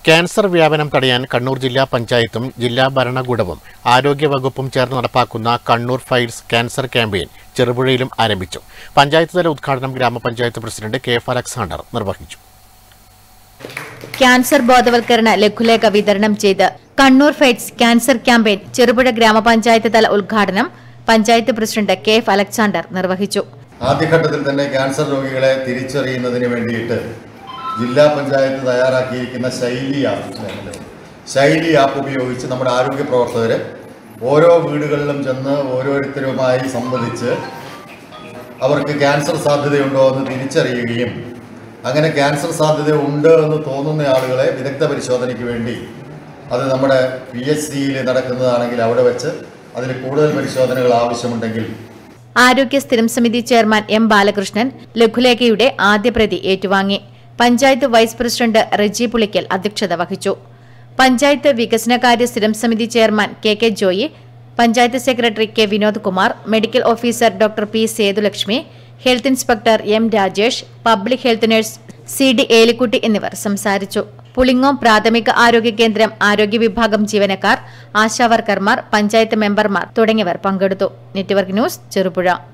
cancer വ്യാപനം തടയാൻ കണ്ണൂർ ജില്ലാ പഞ്ചായത്തും ജില്ലാ ഭരണകൂടവും ആരോഗ്യവകുപ്പും ചേർന്ന് നടപ്പാക്കുന്ന കണ്ണൂർ ഫൈൽസ് ക്യാൻസർ ക്യാമ്പയിൻ ചെറുപുഴയിലും ആരംഭിച്ചു പഞ്ചായത്ത് തല ഉദ്ഘാടനം ഗ്രാമപഞ്ചായത്ത് പ്രസിഡന്റ് കെ എഫ് അലക്സാണ്ടർ നിർവഹിച്ചു ക്യാൻസർ ബോധവൽക്കരണ ലഘുലേഖ വിതരണം ചെയ്ത് Kannur fights cancer campaign Cherupuzha ഗ്രാമപഞ്ചായത്ത് തല ഉദ്ഘാടനം panchayat president K F Alexander നിർവഹിച്ചു ആദ്യഘട്ടത്തിൽ തന്നെ ക്യാൻസർ രോഗികളെ തിരിച്ചറിയുന്നതിന് വേണ്ടിയിട്ട് ജില്ലാ പഞ്ചായത്ത് തയ്യാറാക്കിയിരിക്കുന്ന ശൈലി ആപ്പ് ശൈലി ആപ്പ് ഉപയോഗിച്ച് നമ്മുടെ ആരോഗ്യ പ്രവർത്തകർ ഓരോ വീടുകളിലും ചെന്ന് ഓരോരുത്തരുമായി സംവദിച്ച് അവർക്ക് ക്യാൻസർ സാധ്യതയുണ്ടോ എന്ന് തിരിച്ചറിയുകയും അങ്ങനെ ക്യാൻസർ സാധ്യത ഉണ്ട് എന്ന് തോന്നുന്ന ആളുകളെ വിദഗ്ധ പരിശോധനയ്ക്ക് വേണ്ടി അത് നമ്മുടെ പി എച്ച് സിയിൽ നടക്കുന്നതാണെങ്കിൽ അവിടെ വെച്ച് അതിൽ കൂടുതൽ പരിശോധനകൾ ആവശ്യമുണ്ടെങ്കിൽ ആരോഗ്യ സ്ഥിരം സമിതി ചെയർമാൻ എം ബാലകൃഷ്ണൻ ലഘുലേഖയുടെ ആദ്യ പ്രതി ഏറ്റുവാങ്ങി പഞ്ചായത്ത് വൈസ് പ്രസിഡന്റ് റെജി പുളിക്കൽ അധ്യക്ഷത വഹിച്ചു പഞ്ചായത്ത് വികസനകാര്യ സ്ഥിരം സമിതി chairman K K Joy panchayat secretary K Vinod Kumar medical officer doctor P Sethulakshmi health inspector M Rajesh public health nurse C D Elikutty എന്നിവർ സംസാരിച്ചു പുളിങ്ങോം പ്രാഥമിക ആരോഗ്യ കേന്ദ്രം ആരോഗ്യ വിഭാഗം ജീവനക്കാർ ആശാവർക്കർമാർ പഞ്ചായത്ത് മെമ്പർമാർ തുടങ്ങിയവർ പങ്കെടുത്തു നെറ്റ്വർക്ക് ന്യൂസ് ചെറുപുഴ